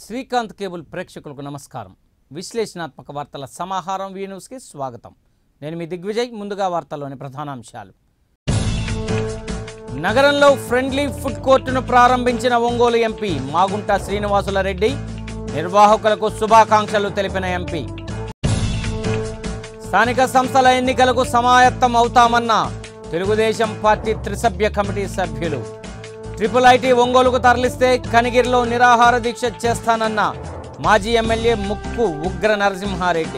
Srikanth cable ప్రేక్షకులకు నమస్కారం విశ్లేషణాత్మక వార్తల సమాహారం వీ న్యూస్కి స్వాగతం నేను మీ దిగ్విజయ్ ముందుగా వార్తల్లోని ప్రధానాంశాలు నగరంలో ఫ్రెండ్లీ ఫుడ్ కోర్టును ప్రారంభించిన ఒంగోలు ఎంపీ మాగుంట శ్రీనివాసుల రెడ్డి నిర్వాహకులకు శుభాకాంక్షలు తెలిపిన ఎంపీ స్థానిక సంస్థల ఎన్నికలకు సమాయత్తం అవుతామన్న తెలుగుదేశం పార్టీ త్రిసభ్య కమిటీ సభ్యులు ట్రిపుల్ ఐటీ ఒంగోలుకు తరలిస్తే కనిగిరిలో నిరాహార దీక్ష చేస్తానన్న మాజీ ఎమ్మెల్యే ముక్కు ఉగ్ర నరసింహారెడ్డి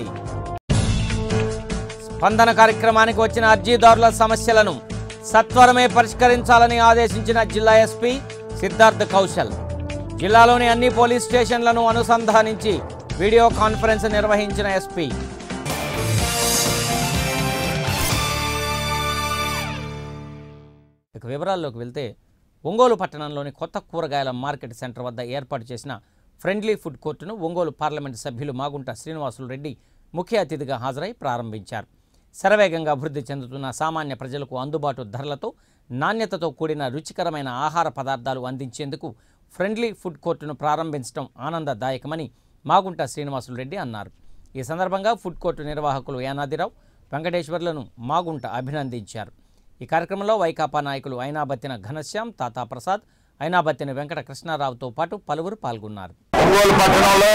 స్పందన కార్యక్రమానికి వచ్చిన అర్జీదారుల సమస్యలను సత్వరమే పరిష్కరించాలని ఆదేశించిన జిల్లా ఎస్పీ సిద్ధార్థ్ కౌశల్ జిల్లాలోని అన్ని పోలీస్ స్టేషన్లను అనుసంధానించి వీడియో కాన్ఫరెన్స్ నిర్వహించిన ఎస్పీ ఇక వివరాల్లోకి వెళ్తే ఒంగోలు పట్టణంలోని కొత్త కూరగాయల మార్కెట్ సెంటర్ వద్ద ఏర్పాటు చేసిన ఫ్రెండ్లీ ఫుడ్ కోర్టును ఒంగోలు పార్లమెంటు సభ్యులు మాగుంట శ్రీనివాసులు రెడ్డి ముఖ్య అతిథిగా హాజరై ప్రారంభించారు శరవేగంగా అభివృద్ధి చెందుతున్న సామాన్య ప్రజలకు అందుబాటు ధరలతో నాణ్యతతో కూడిన రుచికరమైన ఆహార పదార్థాలు అందించేందుకు ఫ్రెండ్లీ ఫుడ్ కోర్టును ప్రారంభించడం ఆనందదాయకమని మాగుంట శ్రీనివాసులు రెడ్డి అన్నారు ఈ సందర్భంగా ఫుడ్ కోర్టు నిర్వాహకులు యానాదిరావు వెంకటేశ్వర్లను మాగుంట అభినందించారు ఈ కార్యక్రమంలో వైకాపా నాయకులు ఐనాబత్తిన ఘనశ్యాం తాతా ప్రసాద్ ఐనాబత్తిన వెంకట కృష్ణారావుతో పాటు పలువురు పాల్గొన్నారు ఒంగోలు పట్టణంలో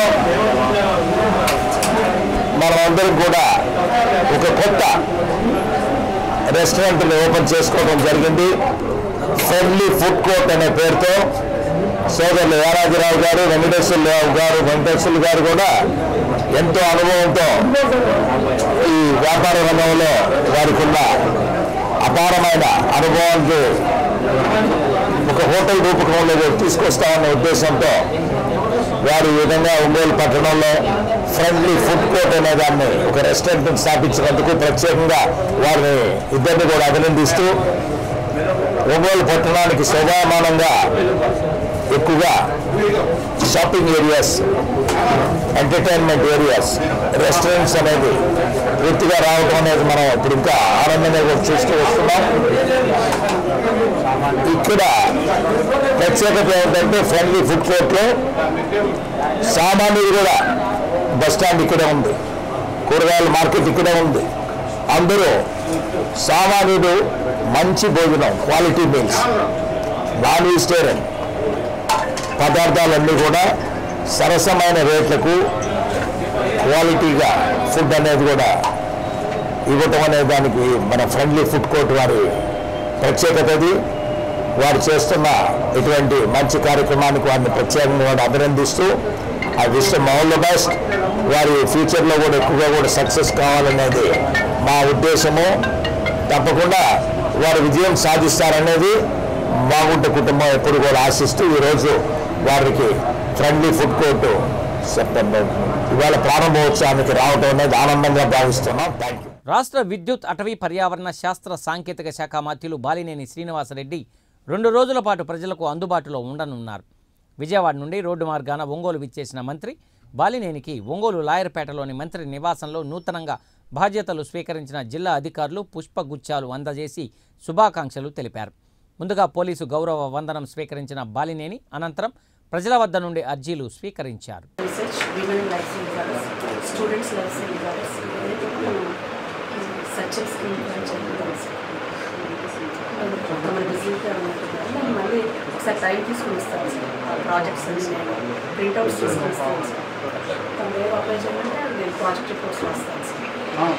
మనమందరం కూడా ఒక కొత్త రెస్టారెంట్ని ఓపెన్ చేసుకోవడం జరిగింది ఫ్రెండ్లీ ఫుడ్ కోర్ట్ అనే పేరుతో సోదరులు యారాజరావు గారు వెంకటేశ్వరరావు గారు వెంకటేశ్వర్లు గారు కూడా ఎంతో అనుభవంతో ఈ వ్యాపార రంగంలో వారికి ఉన్న అపారమైన అనుభవానికి ఒక హోటల్ రూపకంలో తీసుకొస్తామన్న ఉద్దేశంతో వారు ఈ విధంగా ఒంగోలు పట్టణంలో ఫ్రెండ్లీ ఫుడ్ కోర్ట్ అనే దాన్ని ఒక రెస్టారెంట్ స్థాపించినందుకు ప్రత్యేకంగా వారిని ఇద్దరిని కూడా అభినందిస్తూ ఒంగోలు పట్టణానికి శోభామానంగా ఎక్కువగా shopping areas entertainment areas restaurants అనేది పూర్తిగా రావడం అనేది మనం ఇప్పుడు ఇంకా ఆనందంగా కూడా చూస్తూ వస్తున్నాం ఇక్కడ ప్రత్యేకత ఏంటంటే ఫ్రెండ్లీ ఫుడ్ కోర్ట్లో సామాన్యులు కూడా బస్ స్టాండ్ ఇక్కడే ఉంది కూరగాయల మార్కెట్ ఇక్కడే ఉంది అందరూ సామాన్యుడు మంచి భోజనం క్వాలిటీ మీల్స్ నాన్ వెజిటేరియన్ పదార్థాలన్నీ కూడా సరసమైన రేట్లకు క్వాలిటీగా ఫుడ్ అనేది కూడా ఇవ్వటం అనే దానికి మన ఫ్రెండ్లీ ఫుడ్ కోర్ట్ వారి ప్రత్యేకత అది వారు చేస్తున్న ఇటువంటి మంచి కార్యక్రమానికి వారిని ప్రత్యేకంగా కూడా అభినందిస్తూ ఆ విషయం ఆల్ ద బెస్ట్ వారి ఫ్యూచర్లో కూడా ఎక్కువగా కూడా సక్సెస్ కావాలనేది మా ఉద్దేశము తప్పకుండా వారు విజయం సాధిస్తారనేది మాగుంట కుటుంబం ఎప్పుడు కూడా ఆశిస్తూ ఈరోజు వారికి ఫ్రెండ్లీ ఫుడ్ కోర్టు సెప్టెంబర్ ఇవాళ ప్రారంభోత్సవానికి రావడం అనేది ఆనందంగా భావిస్తున్నాం థ్యాంక్ యూ రాష్ట్ర విద్యుత్ అటవీ పర్యావరణ శాస్త్ర సాంకేతిక శాఖ మంత్రులు బాలినేని శ్రీనివాసరెడ్డి రెండు రోజుల పాటు ప్రజలకు అందుబాటులో ఉండనున్నారు విజయవాడ నుండి రోడ్డు మార్గాన ఒంగోలు విచ్చేసిన మంత్రి బాలినేనికి ఒంగోలు లాయర్పేటలోని మంత్రి నివాసంలో నూతనంగా బాధ్యతలు స్వీకరించిన జిల్లా అధికారులు పుష్పగుచ్చాలు అందజేసి శుభాకాంక్షలు తెలిపారు ముందుగా పోలీసు గౌరవ వందనం స్వీకరించిన బాలినేని అనంతరం ప్రజల వద్ద నుండి అర్జీలు స్వీకరించారు research women life savings students life savings ఇవన్నీ మనం సర్చల్ స్కీమ్ గురించి తెలుసు మన బిజీగా ఉంటున్నారు నేను మళ్ళీ ఒకసారి టైం తీసుకుని ఇస్తాను సార్ ఆ ప్రాజెక్ట్స్ అన్ని నేను ప్రింట్అవుట్స్ తీసుకుని ఇస్తాను సార్ తను ఏం అప్లై చేయాలంటే నేను ప్రాజెక్ట్ రిపోర్ట్స్ రాస్తాను సార్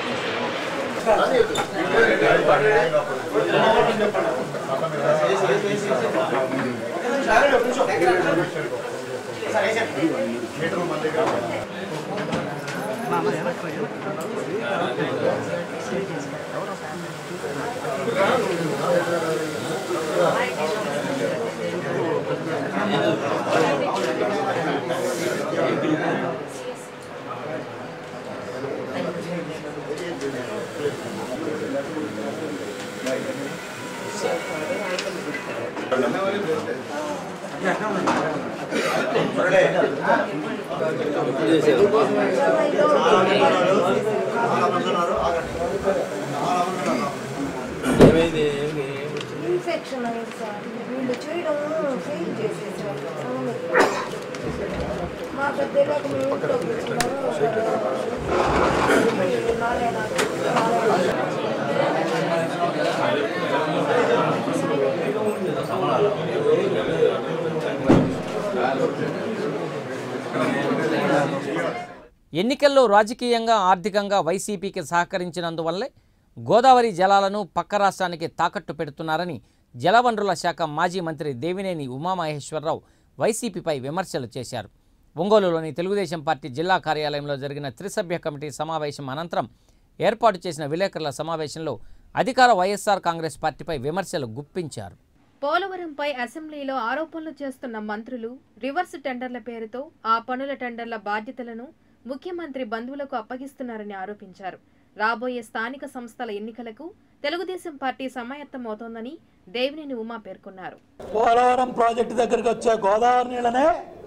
ఇన్ఫెక్షన్ అయింది సార్ వీళ్ళు చేయడం ఫెయిల్ చేసేసారు ఎన్నికల్లో రాజకీయంగా ఆర్థికంగా వైసీపీకి సహకరించినందువల్లే గోదావరి జలాలను పక్క రాష్ట్రానికి తాకట్టు పెడుతున్నారని జలవనరుల శాఖ మాజీ మంత్రి దేవినేని ఉమామహేశ్వరరావు వైసీపీపై విమర్శలు చేశారు ఒంగోలులోని తెలుగుదేశం పార్టీ జిల్లా కార్యాలయంలో జరిగిన త్రిసభ్య కమిటీ సమావేశం అనంతరం ఏర్పాటు చేసిన విలేకరుల సమావేశంలో అధికార వైఎస్ఆర్ కాంగ్రెస్ పార్టీపై విమర్శలు గుప్పించారు పోలవరంపై అసెంబ్లీలో ఆరోపణలు చేస్తున్న మంత్రులు రివర్స్ టెండర్ల పేరుతో ఆ పనుల టెండర్ల బాధ్యతలను ముఖ్యమంత్రి బంధువులకు అప్పగిస్తున్నారని ఆరోపించారు రాబోయే స్థానిక సంస్థల ఎన్నికలకు తెలుగుదేశం పార్టీ సమాయత్తమవుతోందని దేవినేని ఉమా పేర్కొన్నారు పోలవరం ప్రాజెక్టు దగ్గరికి వచ్చే గోదావరి నీళ్ళనే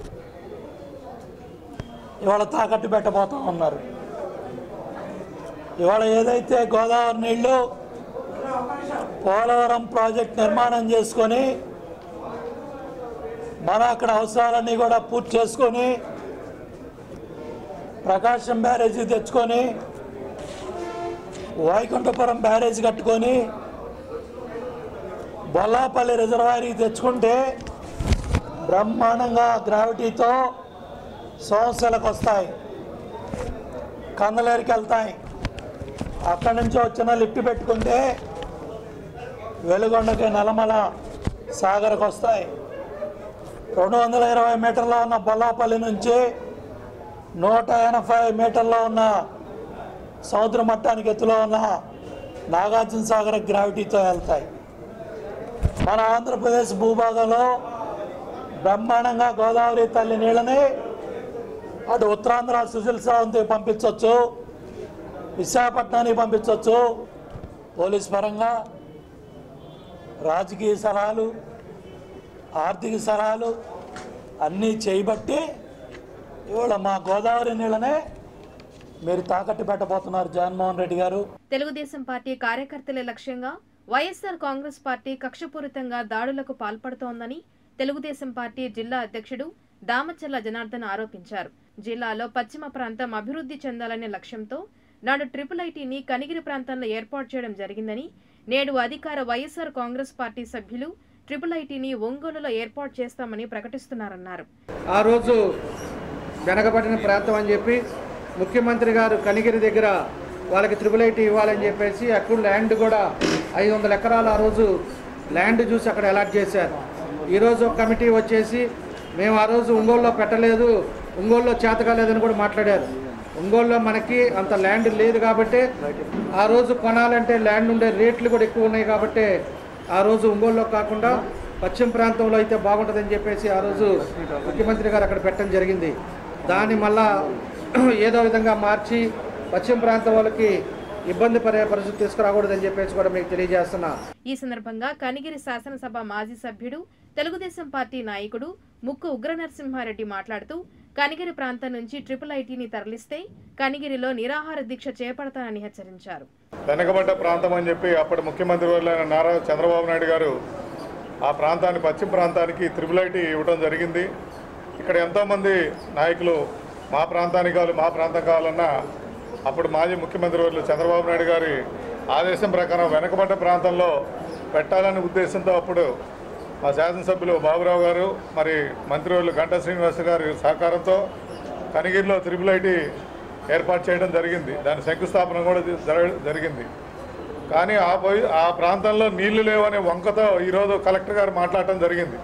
ఇవాళ తాకట్టు పెట్టబోతా ఉన్నారు ఇవాళ ఏదైతే గోదావరి నీళ్లు పోలవరం ప్రాజెక్ట్ నిర్మాణం చేసుకొని మన అక్కడ అవసరాలన్నీ కూడా పూర్తి చేసుకొని ప్రకాశం బ్యారేజీ తెచ్చుకొని వైకుంఠపురం బ్యారేజ్ కట్టుకొని బొల్లాపల్లి రిజర్వాయరీ తెచ్చుకుంటే బ్రహ్మాండంగా గ్రావిటీతో సమస్యలకు వస్తాయి కందలేరికి వెళ్తాయి అక్కడి నుంచి వచ్చిన లిఫ్ట్ పెట్టుకుంటే వెలుగొండకి నల్లమల సాగర్కి వస్తాయి రెండు వందల ఇరవై మీటర్లో ఉన్న బొల్లాపల్లి నుంచి నూట ఎనభై మీటర్లో ఉన్న సముద్ర మట్టానికి ఎత్తులో ఉన్న నాగార్జున సాగర్ గ్రావిటీతో వెళ్తాయి మన ఆంధ్రప్రదేశ్ భూభాగంలో బ్రహ్మాండంగా గోదావరి తల్లి నీళ్ళని అటు ఉత్తరాంధ్ర సుశీల్ సావంతి పంపించవచ్చు విశాఖపట్నానికి పంపించవచ్చు పోలీస్ పరంగా రాజకీయ సలహాలు ఆర్థిక సలహాలు అన్నీ చేయబట్టి ఇవాళ మా గోదావరి నీళ్ళనే మీరు తాకట్టు పెట్టబోతున్నారు జగన్మోహన్ రెడ్డి గారు తెలుగుదేశం పార్టీ కార్యకర్తలే లక్ష్యంగా వైఎస్ఆర్ కాంగ్రెస్ పార్టీ కక్షపూరితంగా దాడులకు పాల్పడుతోందని తెలుగుదేశం పార్టీ జిల్లా అధ్యక్షుడు దామచల్ల జనార్దన్ ఆరోపించారు జిల్లాలో పశ్చిమ ప్రాంతం అభివృద్ధి చెందాలనే లక్ష్యంతో నాడు ట్రిపుల్ ఐటీని కనిగిరి ప్రాంతంలో ఏర్పాటు చేయడం జరిగిందని నేడు అధికార వైఎస్ఆర్ కాంగ్రెస్ పార్టీ సభ్యులు ట్రిపుల్ ఐటీని ఒంగోలులో ఏర్పాటు చేస్తామని ప్రకటిస్తున్నారన్నారు ఆ రోజు వెనకబడిన ప్రాంతం అని చెప్పి ముఖ్యమంత్రి గారు కనిగిరి దగ్గర వాళ్ళకి త్రిబుల్ ఐటీ ఇవ్వాలని చెప్పేసి అక్కడ ల్యాండ్ కూడా ఐదు వందల ఎకరాలు ఆ రోజు ల్యాండ్ చూసి అక్కడ అలాట్ చేశారు ఈరోజు ఒక కమిటీ వచ్చేసి మేము ఆ రోజు ఒంగోలులో పెట్టలేదు ఒంగోలులో చేత కాలేదని కూడా మాట్లాడారు ఒంగోలులో మనకి అంత ల్యాండ్ లేదు కాబట్టి ఆ రోజు కొనాలంటే ల్యాండ్ ఉండే రేట్లు కూడా ఎక్కువ ఉన్నాయి కాబట్టి ఆ రోజు ఒంగోలులో కాకుండా పశ్చిమ ప్రాంతంలో అయితే బాగుంటుందని చెప్పేసి ఆ రోజు ముఖ్యమంత్రి గారు అక్కడ పెట్టడం జరిగింది దాన్ని మళ్ళా ఏదో విధంగా మార్చి పశ్చిమ ప్రాంతం వాళ్ళకి ఇబ్బంది పడే పరిస్థితి తీసుకురాకూడదని చెప్పేసి కూడా మీకు తెలియజేస్తున్నా ఈ సందర్భంగా కనిగిరి శాసనసభ మాజీ సభ్యుడు తెలుగుదేశం పార్టీ నాయకుడు ముక్కు ఉగ్ర నరసింహారెడ్డి మాట్లాడుతూ కనిగిరి ప్రాంతం నుంచి ట్రిపుల్ ఐటీని తరలిస్తే కనిగిరిలో నిరాహార దీక్ష చేపడతానని హెచ్చరించారు వెనకబడ్డ ప్రాంతం అని చెప్పి అప్పటి ముఖ్యమంత్రి వర్యులైన నారా చంద్రబాబు నాయుడు గారు ఆ ప్రాంతాన్ని పశ్చిమ ప్రాంతానికి త్రిబుల్ ఐటీ ఇవ్వడం జరిగింది ఇక్కడ ఎంతోమంది నాయకులు మా ప్రాంతానికి కావాలి మా ప్రాంతం కావాలన్నా అప్పుడు మాజీ ముఖ్యమంత్రి వర్యులు చంద్రబాబు నాయుడు గారి ఆదేశం ప్రకారం వెనకబడ్డ ప్రాంతంలో పెట్టాలనే ఉద్దేశంతో అప్పుడు మా శాసనసభ్యులు బాబురావు గారు మరి మంత్రివర్యులు గంటా శ్రీనివాస్ గారి సహకారంతో కనిగిరిలో త్రిబుల్ ఐటీ ఏర్పాటు చేయడం జరిగింది దాని శంకుస్థాపన కూడా జరగ- జరిగింది కానీ ఆ పోయి ఆ ప్రాంతంలో నీళ్లు లేవనే వంకతో ఈరోజు కలెక్టర్ గారు మాట్లాడటం జరిగింది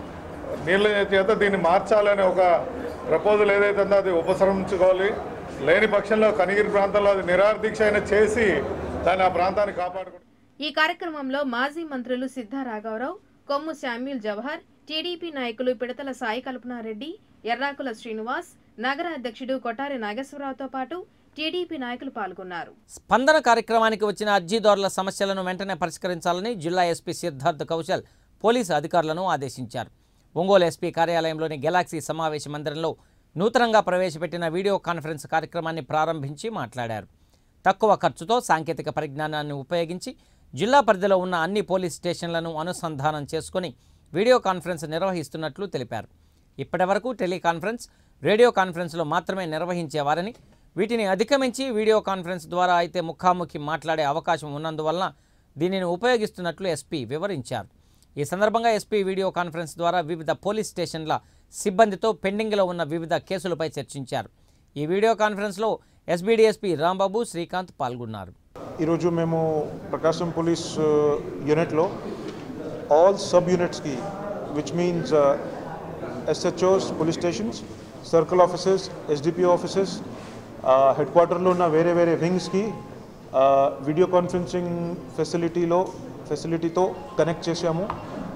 నీళ్ళ చేత దీన్ని మార్చాలనే ఒక ప్రపోజల్ ఏదైతే ఉందో అది ఉపసంహరించుకోవాలి లేని పక్షంలో కనిగిరి ప్రాంతంలో అది నిరాహార దీక్ష అయినా చేసి దాన్ని ఆ ప్రాంతాన్ని కాపాడుకుంటాం ఈ కార్యక్రమంలో మాజీ మంత్రులు సిద్ధా రాఘవరావు కొమ్ము శామ్యూల్ జవహర్ టీడీపీ నాయకులు పిడతల సాయి కల్పనారెడ్డి ఎర్రాకుల శ్రీనివాస్ నగర అధ్యక్షుడు కొటారి నాగేశ్వరరావుతో పాటు టీడీపీ నాయకులు పాల్గొన్నారు స్పందన కార్యక్రమానికి వచ్చిన అర్జీదారుల సమస్యలను వెంటనే పరిష్కరించాలని జిల్లా ఎస్పీ సిద్ధార్థ్ కౌశల్ పోలీసు అధికారులను ఆదేశించారు ఒంగోలు ఎస్పీ కార్యాలయంలోని గెలాక్సీ సమావేశ మందిరంలో నూతనంగా ప్రవేశపెట్టిన వీడియో కాన్ఫరెన్స్ కార్యక్రమాన్ని ప్రారంభించి మాట్లాడారు తక్కువ ఖర్చుతో సాంకేతిక పరిజ్ఞానాన్ని ఉపయోగించి జిల్లా పరిధిలో ఉన్న అన్ని పోలీస్ స్టేషన్లను అనుసంధానం చేసుకొని వీడియో కాన్ఫరెన్స్ నిర్వహిస్తున్నట్లు తెలిపారు ఇప్పటివరకు టెలికాన్ఫరెన్స్ రేడియో కాన్ఫరెన్స్లో మాత్రమే నిర్వహించేవారని వీటిని అధిగమించి వీడియో కాన్ఫరెన్స్ ద్వారా అయితే ముఖాముఖి మాట్లాడే అవకాశం ఉన్నందువలన దీనిని ఉపయోగిస్తున్నట్లు ఎస్పీ వివరించారు ఈ సందర్భంగా ఎస్పీ వీడియో కాన్ఫరెన్స్ ద్వారా వివిధ పోలీస్ స్టేషన్ల సిబ్బందితో పెండింగ్లో ఉన్న వివిధ కేసులపై చర్చించారు ఈ వీడియో కాన్ఫరెన్స్లో ఎస్బీడీఎస్పీ రాంబాబు శ్రీకాంత్ పాల్గొన్నారు ఈరోజు మేము ప్రకాశం పోలీస్ యూనిట్లో ఆల్ సబ్ యూనిట్స్కి which means SHOs police stations circle offices SDPO offices head క్వార్టర్లో ఉన్న వేరే వేరే వింగ్స్కి వీడియో కాన్ఫరెన్సింగ్ ఫెసిలిటీలో ఫెసిలిటీతో కనెక్ట్ చేశాము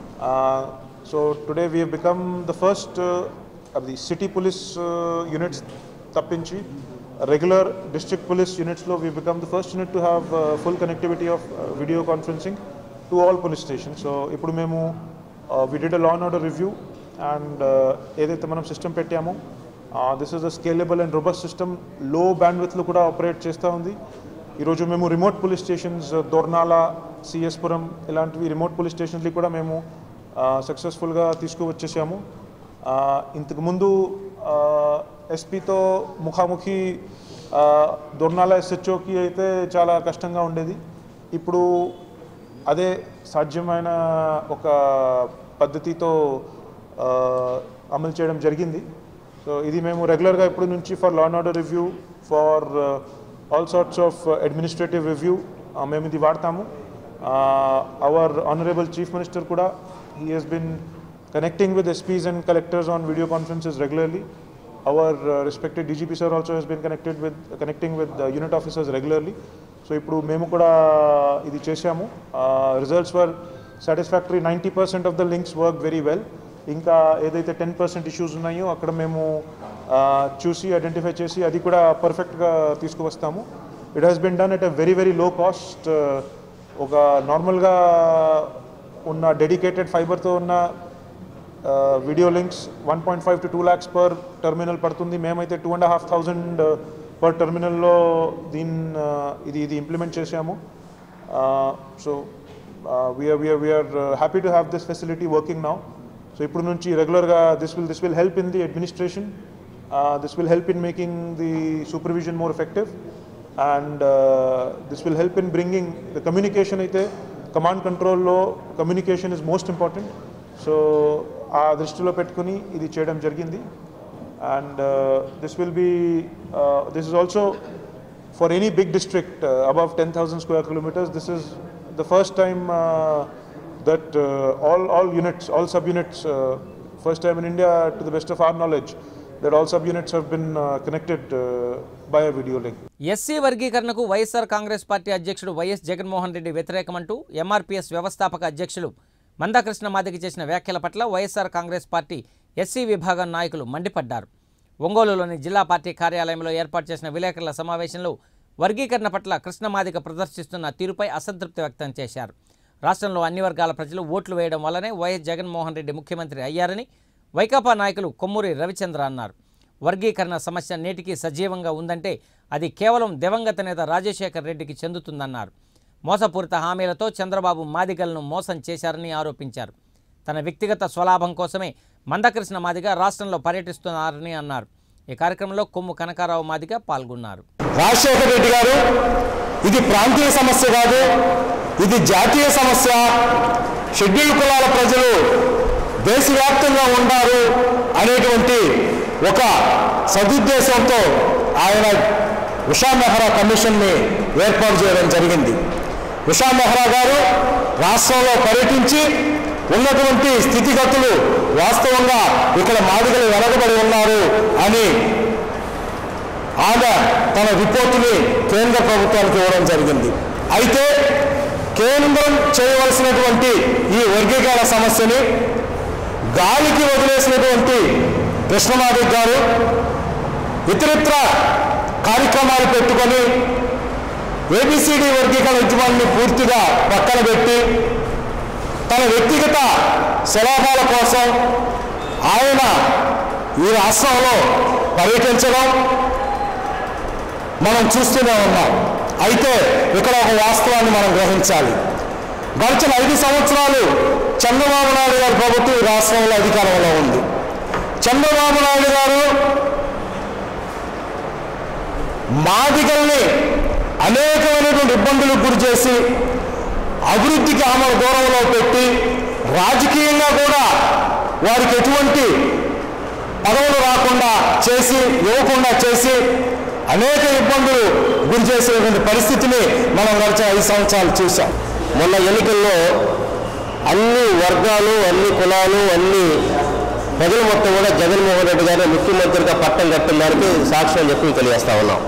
so today we become the first అది సిటీ పోలీస్ యూనిట్స్ తప్పించి regular district police units lo we become the first unit to have uh, full connectivity of uh, video conferencing to all police stations so ఇప్పుడు మేము uh, we did a law and order review and uh, ఏదైతే మనం system పెట్టామో this is a scalable and robust system low బ్యాండ్విత్లో కూడా operate చేస్తూ ఉంది ఈరోజు మేము remote police stations Dornala CS Puram ఇలాంటివి రిమోట్ పోలీస్ స్టేషన్స్కి కూడా మేము సక్సెస్ఫుల్గా తీసుకువచ్చేసాము ఆ, ఇంతకుముందు ఎస్పీతో ముఖాముఖి ఆ, దొర్నాల ఎస్హెచ్ఓకి అయితే చాలా కష్టంగా ఉండేది ఇప్పుడు అదే సాధ్యమైన ఒక పద్ధతితో ఆ, అమలు చేయడం జరిగింది సో ఇది మేము రెగ్యులర్గా ఇప్పటి నుంచి for law and order review for all sorts of administrative review మేము ఇది వాడతాము అవర్ ఆనరబుల్ చీఫ్ మినిస్టర్ కూడా he has been connecting with SPs and collectors on video conferences regularly. Our uh, respected DGP sir also has been connected with connecting with uh, unit officers regularly. So ఇప్పుడు మేము కూడా ఇది చేశాము results were satisfactory ninety percent of the links work very well ఇంకా ఏదైతే ten percent issues ఉన్నాయో అక్కడ మేము uh, చూసి ఐడెంటిఫై చేసి అది కూడా పర్ఫెక్ట్గా తీసుకువస్తాము it has been done at a very very low cost ఒక నార్మల్గా ఉన్న డెడికేటెడ్ ఫైబర్తో ఉన్న video links one point five to two lakhs per terminal పడుతుంది మేమైతే two and half thousand per టర్మినల్లో దీని ఇది ఇది ఇంప్లిమెంట్ చేశాము so we're we're we're happy to have this facility working now so ఇప్పుడు నుంచి రెగ్యులర్గా this will this will help in the administration this will help in making the supervision more effective and this will help in bringing the communication అయితే command కంట్రోల్లో communication is most important so ఆ దృష్టిలో పెట్టుకుని ఇది చేయడం జరిగింది and this will be this is also for any big district above ten thousand square kilometres this is the first time that all all units all sub units first time in India to the best of our knowledge that all subunits have been uh, connected uh, by a video link. SC వర్గీకరణకు YSR Congress party అధ్యక్షుడు YS Jaganmohan Reddy వ్యతిరేకమంటూ MRPS వ్యవస్థాపక అధ్యక్షులు మందాకృష్ణ మాదికి చేసిన వ్యాఖ్యల పట్ల YSR Congress party SC విభాగం నాయకులు మండిపడ్డారు ఒంగోలులోని జిల్లా పార్టీ కార్యాలయంలో ఏర్పాటు చేసిన విలేకరుల సమావేశంలో వర్గీకరణ పట్ల కృష్ణమాదిక ప్రదర్శిస్తున్న తీరుపై అసంతృప్తి వ్యక్తం చేశారు రాష్ట్రంలో అన్ని వర్గాల ప్రజలు ఓట్లు వేయడం వల్లనే వైఎస్ జగన్మోహన్ రెడ్డి ముఖ్యమంత్రి అయ్యారని వైకాపా నాయకులు కొమ్మూరి రవిచంద్ర అన్నారు వర్గీకరణ సమస్య నేటికి సజీవంగా ఉందంటే అది కేవలం దివంగత నేత రాజశేఖర్ రెడ్డికి చెందుతుందన్నారు మోసపూరిత హామీలతో చంద్రబాబు మాదిగలను మోసం చేశారని ఆరోపించారు తన వ్యక్తిగత స్వలాభం కోసమే మందకృష్ణ మాదిగ రాష్ట్రంలో పర్యటిస్తున్నారని అన్నారు ఈ కార్యక్రమంలో కొమ్ము కనకారావు మాదిగ పాల్గొన్నారు రాజశేఖర రెడ్డి గారు ఇది ప్రాంతీయ సమస్య కాదు ఇది జాతీయ సమస్య షెడ్యూల్ కులాల ప్రజలు దేశవ్యాప్తంగా ఉన్నారు అనేటువంటి ఒక సదుద్దేశంతో ఆయన ఉషా మెహ్రా కమిషన్ని ఏర్పాటు చేయడం జరిగింది ఉషా మెహ్రా గారు రాష్ట్రంలో పర్యటించి ఉన్నటువంటి స్థితిగతులు వాస్తవంగా ఇక్కడ మాదిగలు వెనకబడి ఉన్నారు అని ఆమె తన రిపోర్టుని కేంద్ర ప్రభుత్వానికి ఇవ్వడం జరిగింది అయితే కేంద్రం చేయవలసినటువంటి ఈ వర్గీకరణ సమస్యని గాలికి వదిలేసినటువంటి కృష్ణమాదిక్ గారు ఇతరిత్ర కార్యక్రమాలు పెట్టుకొని ఏబిసిడి వర్గీకరణ ఉద్యమాన్ని పూర్తిగా పక్కన పెట్టి తన వ్యక్తిగత స్వలాభాల కోసం ఆయన ఈ రాష్ట్రంలో పర్యటించడం మనం చూస్తూనే ఉన్నాం అయితే ఇక్కడ ఒక వాస్తవాన్ని మనం గ్రహించాలి గడిచిన ఐదు సంవత్సరాలు చంద్రబాబు నాయుడు గారి ప్రభుత్వం ఈ రాష్ట్రంలో అధికారంలో ఉంది చంద్రబాబు నాయుడు గారు మాదిగల్ని అనేకమైనటువంటి ఇబ్బందులకు గురి చేసి అభివృద్ధికి ఆమె దూరంలో పెట్టి రాజకీయంగా కూడా వారికి ఎటువంటి పదవులు రాకుండా చేసి ఇవ్వకుండా చేసి అనేక ఇబ్బందులు గురి చేసినటువంటి పరిస్థితిని మనం గడిచిన ఐదు సంవత్సరాలు చూసాం మొన్న ఎన్నికల్లో అన్ని వర్గాలు అన్ని కులాలు అన్ని ప్రజలు మొత్తం కూడా జగన్మోహన్ రెడ్డి గారు ముఖ్యమంత్రిగా పట్టం కట్టిన దానికి సాక్ష్యం చెప్పి తెలియజేస్తా ఉన్నాం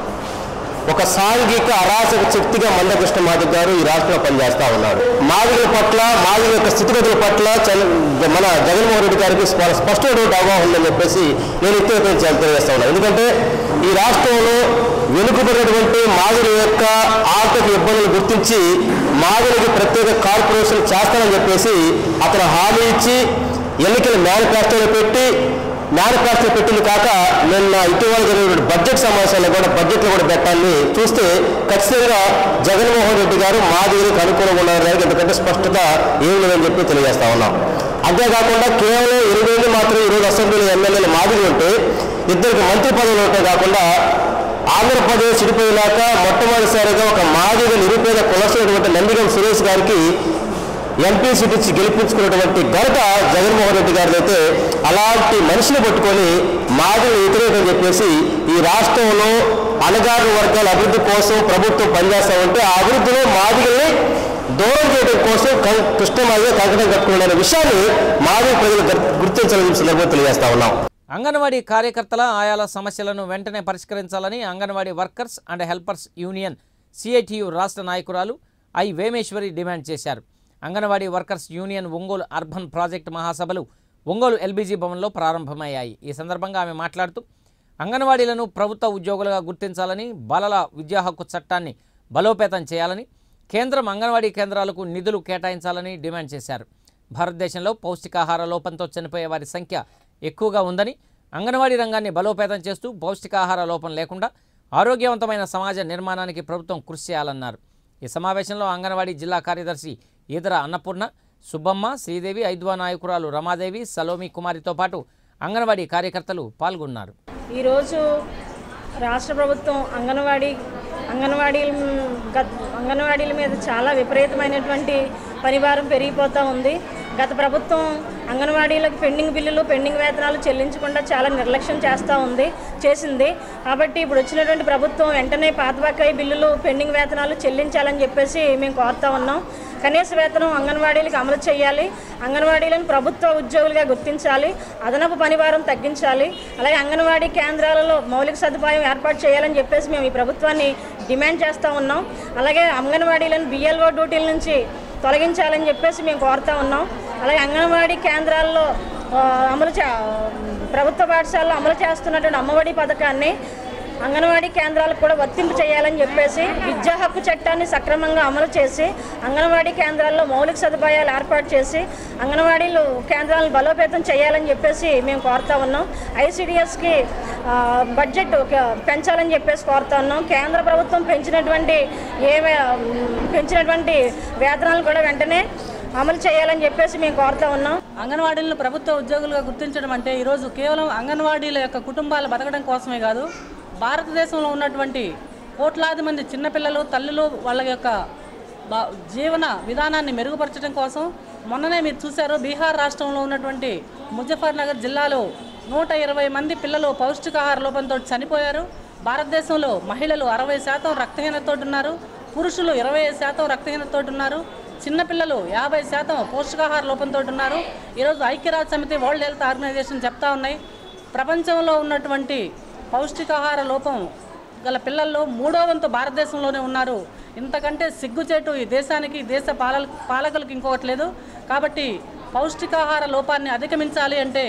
ఒక సాంఘిక అరాచక శక్తిగా మందకృష్ణ మాదిక్ గారు ఈ రాష్ట్రంలో పనిచేస్తా ఉన్నారు మాదిగల పట్ల మాదిగల యొక్క స్థితిగతుల పట్ల చల- మన జగన్మోహన్ రెడ్డి గారికి స్ప- స్పష్టమైనటువంటి అవగాహన ఉందని చెప్పేసి నేను ఇతర తెలియజేస్తా ఉన్నాను ఎందుకంటే ఈ రాష్ట్రంలో వెనుకబడినటువంటి మాదిరి యొక్క ఆర్థిక ఇబ్బందులు గుర్తించి మాదిరికి ప్రత్యేక కార్పొరేషన్ చేస్తానని చెప్పేసి అతను హామీ ఇచ్చి ఎన్నికల మేనిఫెస్టోలో పెట్టి మేనిఫెస్టో పెట్టింది కాక నిన్న ఇటీవల జరిగిన బడ్జెట్ సమావేశాల్లో కూడా బడ్జెట్లో కూడా పెట్టాలని చూస్తే ఖచ్చితంగా జగన్మోహన్ రెడ్డి గారు మాదిరికి అనుకూలంగా ఉన్నారు దానికి ఎందుకంటే స్పష్టత ఏం లేదని చెప్పి తెలియజేస్తా ఉన్నాం అంతేకాకుండా కేవలం ఇరవై మంది మాత్రం ఈరోజు అసెంబ్లీలో ఎమ్మెల్యేలు మాదిరి ఉంటే ఇద్దరికి మంత్రి పదవులు ఉంటే కాకుండా ఆంధ్రప్రదేశ్ విడిపోయినాక మొట్టమొదటిసారిగా ఒక మాదిగ నిరుపేద కులసినటువంటి నందిగం సురేష్ గారికి ఎంపీ సీట్ ఇచ్చి గెలిపించుకున్నటువంటి ఘనత జగన్మోహన్ రెడ్డి గారిది అయితే అలాంటి మనిషిని పట్టుకొని మాదిరి వ్యతిరేకం చెప్పేసి ఈ రాష్ట్రంలో అణగారు వర్గాల అభివృద్ధి కోసం ప్రభుత్వం పనిచేస్తా ఉంటే ఆ అభివృద్ధిలో మాదిగల్ని దూరం చేయడం కోసం కం- కృష్ణమాదిగా కంకణం కట్టుకున్న విషయాన్ని మాదిరి ప్రజలు గుర్- గుర్తించాలని సందర్భంగా తెలియజేస్తా ఉన్నాం అంగన్వాడీ కార్యకర్తల ఆయాల సమస్యలను వెంటనే పరిష్కరించాలని anganwadi workers and helpers union CITU రాష్ట్ర నాయకురాలు ఐ వేమేశ్వరి డిమాండ్ చేశారు anganwadi workers union Ongole urban project మహాసభలు ఒంగోలు ఎల్బీజీ భవన్లో ప్రారంభమయ్యాయి ఈ సందర్భంగా ఆమె మాట్లాడుతూ అంగన్వాడీలను ప్రభుత్వ ఉద్యోగులుగా గుర్తించాలని బాలల విద్యా హక్కు చట్టాన్ని బలోపేతం చేయాలని కేంద్రం అంగన్వాడీ కేంద్రాలకు నిధులు కేటాయించాలని డిమాండ్ చేశారు భారతదేశంలో పౌష్టికాహార లోపంతో చనిపోయే వారి సంఖ్య ఎక్కువగా ఉందని అంగన్వాడీ రంగాన్ని బలోపేతం చేస్తూ పౌష్టికాహార లోపం లేకుండా ఆరోగ్యవంతమైన సమాజ నిర్మాణానికి ప్రభుత్వం కృషి చేయాలన్నారు ఈ సమావేశంలో అంగన్వాడీ జిల్లా కార్యదర్శి ఈదర అన్నపూర్ణ సుబ్బమ్మ శ్రీదేవి ఐద్వా నాయకురాలు రమాదేవి సలోమి కుమారితో పాటు అంగన్వాడీ కార్యకర్తలు పాల్గొన్నారు ఈరోజు రాష్ట్ర ప్రభుత్వం అంగన్వాడీ అంగన్వాడీల గత అంగన్వాడీల మీద చాలా విపరీతమైనటువంటి పరిభారం పెరిగిపోతూ ఉంది గత ప్రభుత్వం అంగన్వాడీలకు పెండింగ్ బిల్లులు పెండింగ్ వేతనాలు చెల్లించకుండా చాలా నిర్లక్ష్యం చేస్తూ ఉంది చేసింది కాబట్టి ఇప్పుడు వచ్చినటువంటి ప్రభుత్వం వెంటనే పాత బకాయి బిల్లులు పెండింగ్ వేతనాలు చెల్లించాలని చెప్పేసి మేము కోరుతా ఉన్నాం కనీస వేతనం అంగన్వాడీలకు అమలు చేయాలి అంగన్వాడీలను ప్రభుత్వ ఉద్యోగులుగా గుర్తించాలి అదనపు పనిభారం తగ్గించాలి అలాగే అంగన్వాడీ కేంద్రాలలో మౌలిక సదుపాయం ఏర్పాటు చేయాలని చెప్పేసి మేము ఈ ప్రభుత్వాన్ని డిమాండ్ చేస్తూ ఉన్నాం అలాగే అంగన్వాడీలను బిఎల్ఓ డ్యూటీల నుంచి తొలగించాలని చెప్పేసి మేము కోరుతా ఉన్నాం అలాగే అంగన్వాడీ కేంద్రాల్లో ఆ, అమలు చే ప్రభుత్వ పాఠశాలలో అమలు చేస్తున్నటువంటి అమ్మఒడి పథకాన్ని అంగన్వాడీ కేంద్రాలకు కూడా వర్తింపు చేయాలని చెప్పేసి విద్యా హక్కు చట్టాన్ని సక్రమంగా అమలు చేసి అంగన్వాడీ కేంద్రాల్లో మౌలిక సదుపాయాలు ఏర్పాటు చేసి అంగన్వాడీలు కేంద్రాలను బలోపేతం చేయాలని చెప్పేసి మేము కోరుతా ఉన్నాం ఐసిడిఎస్కి బడ్జెట్ ఒక- పెంచాలని చెప్పేసి కోరుతా ఉన్నాం కేంద్ర ప్రభుత్వం పెంచినటువంటి ఏ వే- పెంచినటువంటి వేతనాలు కూడా వెంటనే అమలు చేయాలని చెప్పేసి మేము కోరుతా ఉన్నాం అంగన్వాడీలను ప్రభుత్వ ఉద్యోగులుగా గుర్తించడం అంటే ఈరోజు కేవలం అంగన్వాడీల యొక్క కుటుంబాలు బతకడం కోసమే కాదు భారతదేశంలో ఉన్నటువంటి కోట్లాది మంది చిన్నపిల్లలు తల్లులు వాళ్ళ యొక్క బా- జీవన విధానాన్ని మెరుగుపరచడం కోసం మొన్ననే మీరు చూశారు బీహార్ రాష్ట్రంలో ఉన్నటువంటి ముజఫర్నగర్ జిల్లాలో నూట ఇరవై మంది పిల్లలు పౌష్టికాహార లోపంతో చనిపోయారు భారతదేశంలో మహిళలు అరవై శాతం రక్తహీనతతో ఉన్నారు పురుషులు ఇరవై శాతం రక్తహీనతతో ఉన్నారు చిన్నపిల్లలు యాభై శాతం పోషకాహార లోపంతో ఉన్నారు ఈరోజు ఐక్యరాజ్య సమితి వరల్డ్ హెల్త్ ఆర్గనైజేషన్ చెప్తా ఉన్నాయి ప్రపంచంలో ఉన్నటువంటి పౌష్టికాహార లోపం గల పిల్లల్లో మూడో వంతు భారతదేశంలోనే ఉన్నారు ఇంతకంటే సిగ్గుచేటు ఈ దేశానికి ఈ దేశ పాలక పాలకులకు ఇంకొకటి లేదు కాబట్టి పౌష్టికాహార లోపాన్ని అధిగమించాలి అంటే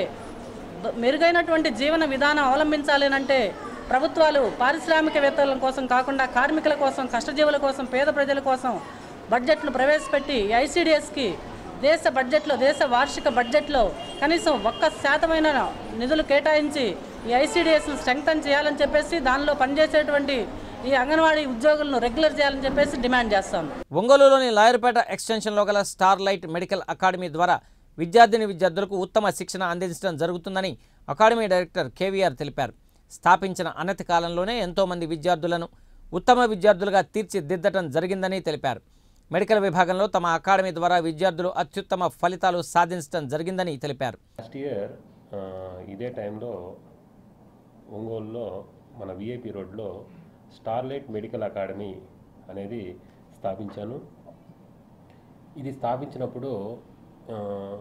ద- మెరుగైనటువంటి జీవన విధానం అవలంబించాలి అని అంటే ప్రభుత్వాలు పారిశ్రామికవేత్తల కోసం కాకుండా కార్మికుల కోసం కష్టజీవుల కోసం పేద ప్రజల కోసం బడ్జెట్లు ప్రవేశపెట్టి ఐసీడీఎస్కి దేశ బడ్జెట్లో దేశ వార్షిక బడ్జెట్లో కనీసం ఒక్క శాతమైన నిధులు కేటాయించి ఈ ఐసీడీఎస్ను స్ట్రెంగ్తన్ చేయాలని చెప్పేసి దానిలో పనిచేసేటువంటి ఈ అంగన్వాడీ ఉద్యోగులను రెగ్యులర్ చేయాలని చెప్పేసి డిమాండ్ చేస్తాం ఒంగోలులోని లాయర్పేట ఎక్స్టెన్షన్లో గల స్టార్ లైట్ మెడికల్ అకాడమీ ద్వారా విద్యార్థిని విద్యార్థులకు ఉత్తమ శిక్షణ అందించడం జరుగుతుందని అకాడమీ డైరెక్టర్ కేవీఆర్ తెలిపారు స్థాపించిన అనతి కాలంలోనే ఎంతోమంది విద్యార్థులను ఉత్తమ విద్యార్థులుగా తీర్చిదిద్దటం జరిగిందని తెలిపారు మెడికల్ విభాగంలో తమ అకాడమీ ద్వారా విద్యార్థులు అత్యుత్తమ ఫలితాలు సాధించడం జరిగిందని తెలిపారు లాస్ట్ ఇయర్ ఆ, ఇదే టైంలో ఒంగోలులో మన విఐపి రోడ్లో స్టార్లైట్ మెడికల్ అకాడమీ అనేది స్థాపించాను ఇది స్థాపించినప్పుడు ఆ,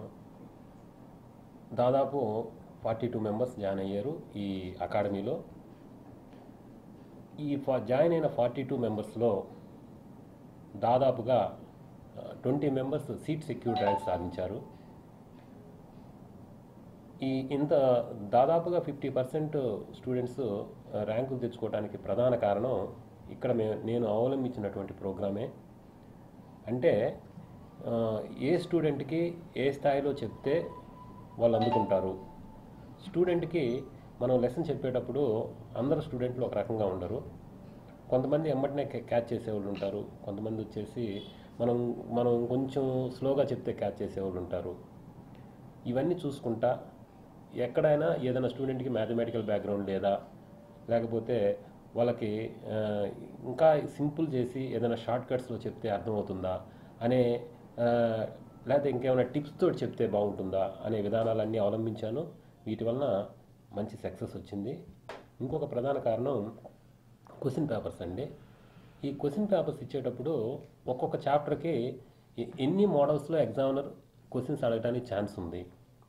దాదాపు ఫార్టీ టూ మెంబర్స్ జాయిన్ అయ్యారు ఈ అకాడమీలో ఈ ఫా జాయిన్ అయిన ఫార్టీ టూ మెంబర్స్లో దాదాపుగా twenty members seat secure rank సాధించారు ఈ ఇంత దాదాపుగా ఫిఫ్టీ పర్సెంట్ స్టూడెంట్స్ ర్యాంకులు తెచ్చుకోవడానికి ప్రధాన కారణం ఇక్కడ మే నేను అవలంబించినటువంటి ప్రోగ్రామే అంటే ఆ, ఏ స్టూడెంట్కి ఏ స్థాయిలో చెప్తే వాళ్ళు అందుకుంటారు స్టూడెంట్కి మనం లెసన్ చెప్పేటప్పుడు అందరు స్టూడెంట్లు ఒక రకంగా ఉండరు కొంతమంది ఎమ్మటనే క్యా- క్యాచ్ చేసేవాళ్ళు ఉంటారు కొంతమంది వచ్చేసి మనం మనం కొంచెం స్లోగా చెప్తే క్యాచ్ చేసేవాళ్ళు ఉంటారు ఇవన్నీ చూసుకుంటా ఎక్కడైనా ఏదైనా స్టూడెంట్కి మ్యాథమెటికల్ బ్యాక్గ్రౌండ్ లేదా లేకపోతే వాళ్ళకి ఆ, ఇంకా సింపుల్ చేసి ఏదైనా షార్ట్ కట్స్లో చెప్తే అర్థమవుతుందా అనే ఆ, లేకపోతే ఇంకేమైనా టిప్స్ తోటి చెప్తే బాగుంటుందా అనే విధానాలన్నీ అవలంబించాను వీటి వలన మంచి సక్సెస్ వచ్చింది ఇంకొక ప్రధాన కారణం క్వశ్చన్ పేపర్స్ అండి ఈ క్వశ్చన్ పేపర్స్ ఇచ్చేటప్పుడు ఒక్కొక్క చాప్టర్కి ఎ- ఎన్ని మోడల్స్లో ఎగ్జామినర్ క్వశ్చన్స్ అడగడానికి ఛాన్స్ ఉంది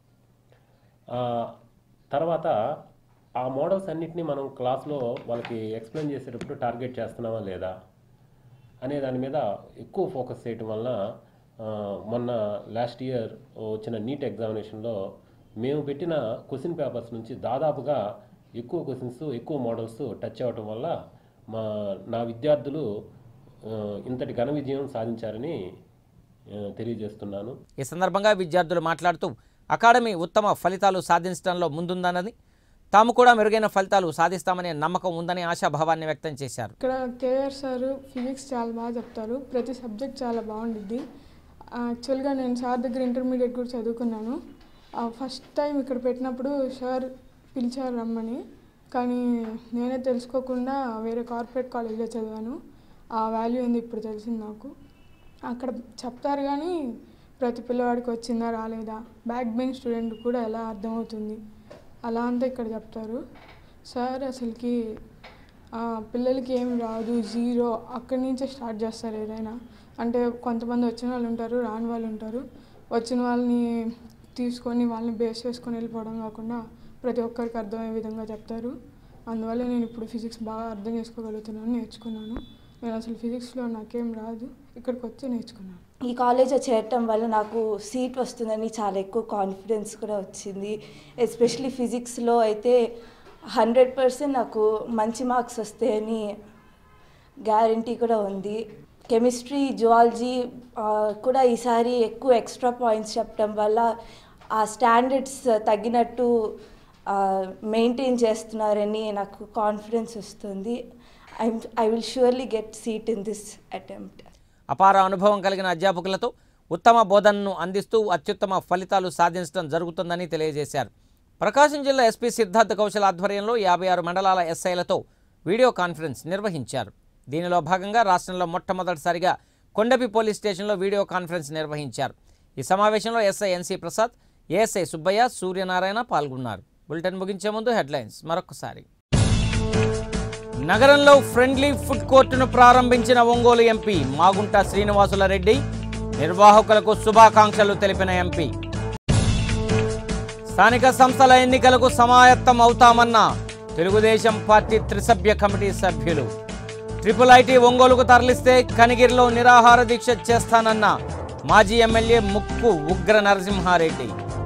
ఆ, తర్వాత ఆ మోడల్స్ అన్నిటిని మనం క్లాస్లో వాళ్ళకి ఎక్స్ప్లెయిన్ చేసేటప్పుడు టార్గెట్ చేస్తున్నామా లేదా అనే దాని మీద ఎక్కువ ఫోకస్ చేయటం వలన ఆ, మొన్న లాస్ట్ ఇయర్ వచ్చిన నీట్ ఎగ్జామినేషన్లో మేము పెట్టిన క్వశ్చన్ పేపర్స్ నుంచి దాదాపుగా ఎక్కువ క్వశ్చన్స్ ఎక్కువ మోడల్స్ టచ్ అవ్వటం వల్ల మా నా విద్యార్థులు ఆ, ఇంతటి ఘన విజయం సాధించారని ఆ, తెలియజేస్తున్నాను ఈ సందర్భంగా విద్యార్థులు మాట్లాడుతూ అకాడమీ ఉత్తమ ఫలితాలు సాధించడంలో ముందుందన్నది తాము కూడా మెరుగైన ఫలితాలు సాధిస్తామనే నమ్మకం ఉందని ఆశాభావాన్ని వ్యక్తం చేశారు ఇక్కడ కేఆర్ సార్ ఫిజిక్స్ చాలా బాగా చెప్తారు ప్రతి సబ్జెక్ట్ చాలా బాగుండిద్ది యాక్చువల్గా నేను సార్ దగ్గర ఇంటర్మీడియట్ కూడా చదువుకున్నాను ఫస్ట్ టైం ఇక్కడ పెట్టినప్పుడు సార్ పిలిచారు రమ్మని కానీ నేనే తెలుసుకోకుండా వేరే కార్పొరేట్ కాలేజ్లో చదివాను ఆ వాల్యూ ఏంది ఇప్పుడు తెలిసింది నాకు అక్కడ చెప్తారు కానీ ప్రతి పిల్లవాడికి వచ్చిందా రాలేదా బ్యాక్ బెంచ్ స్టూడెంట్ కూడా ఎలా అర్థమవుతుంది అలా అంతా ఇక్కడ చెప్తారు సార్ అసలుకి ఆ, పిల్లలకి ఏం రాదు జీరో అక్కడి నుంచే స్టార్ట్ చేస్తారు ఏదైనా అంటే కొంతమంది వచ్చిన వాళ్ళు ఉంటారు రాని వాళ్ళు ఉంటారు వచ్చిన వాళ్ళని తీసుకొని వాళ్ళని బేస్ చేసుకొని వెళ్ళిపోవడం కాకుండా ప్రతి ఒక్కరికి అర్థమయ్యే విధంగా చెప్తారు అందువల్ల నేను ఇప్పుడు ఫిజిక్స్ బాగా అర్థం చేసుకోగలుగుతున్నాను నేర్చుకున్నాను నేను అసలు ఫిజిక్స్లో నాకేం రాదు ఇక్కడికి వచ్చి నేర్చుకున్నాను ఈ కాలేజ్లో చేరటం వల్ల నాకు సీట్ వస్తుందని చాలా ఎక్కువ కాన్ఫిడెన్స్ కూడా వచ్చింది ఎస్పెషలీ ఫిజిక్స్లో అయితే హండ్రెడ్ పర్సెంట్ నాకు మంచి మార్క్స్ వస్తాయని గ్యారంటీ కూడా ఉంది కెమిస్ట్రీ జువాలజీ కూడా ఈసారి ఎక్కువ ఎక్స్ట్రా పాయింట్స్ చెప్పడం వల్ల ఆ స్టాండర్డ్స్ తగ్గినట్టు మెయింటైన్ చేస్తున్నారని నాకు కాన్ఫిడెన్స్ వస్తుంది I I will surely get seat in this attempt అపార అనుభవం కలిగిన అధ్యాపకులతో ఉత్తమ బోధనను అందిస్తూ అత్యుత్తమ ఫలితాలు సాధించడం జరుగుతుందని తెలియజేశారు ప్రకాశం జిల్లా ఎస్పీ సిద్ధార్థ కౌశల్ ఆధ్వర్యంలో యాభై ఆరు మండలాల ఎస్ఐలతో వీడియో కాన్ఫరెన్స్ నిర్వహించారు దీనిలో భాగంగా రాష్ట్రంలో మొట్టమొదటిసారిగా కొండపి పోలీస్ స్టేషన్లో వీడియో కాన్ఫరెన్స్ నిర్వహించారు ఈ సమావేశంలో SI NC Prasad ASI Subbayya Suryanarayana పాల్గొన్నారు బులెటిన్ ముగించే ముందు హెడ్లైన్స్ మరొకసారి నగరంలో ఫ్రెండ్లీ ఫుడ్ కోర్టును ప్రారంభించిన ఒంగోలు ఎంపీ మాగుంట శ్రీనివాసుల రెడ్డి నిర్వాహకులకు శుభాకాంక్షలు తెలిపిన ఎంపీ స్థానిక సంస్థల ఎన్నికలకు సమాయత్తం అవుతామన్న తెలుగుదేశం పార్టీ త్రిసభ్య కమిటీ సభ్యులు ట్రిపుల్ ఐటీ ఒంగోలుకు తరలిస్తే కనిగిరిలో నిరాహార దీక్ష చేస్తానన్న మాజీ ఎమ్మెల్యే ముక్కు ఉగ్ర నరసింహారెడ్డి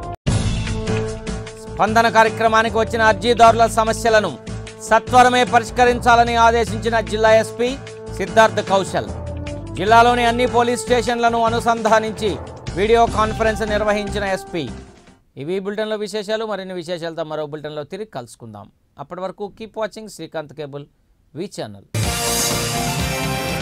స్పందన కార్యక్రమానికి వచ్చిన అర్జీదారుల సమస్యలను సత్వరమే పరిష్కరించాలని ఆదేశించిన జిల్లా ఎస్పీ సిద్ధార్థ్ కౌశల్ జిల్లాలోని అన్ని పోలీస్ స్టేషన్లను అనుసంధానించి వీడియో కాన్ఫరెన్స్ నిర్వహించిన ఎస్పీ ఇవి బులెటిన్లో విశేషాలు మరిన్ని విశేషాలతో మరో బులెటిన్లో తిరిగి కలుసుకుందాం అప్పటి వరకు keep watching Srikanth cable V channel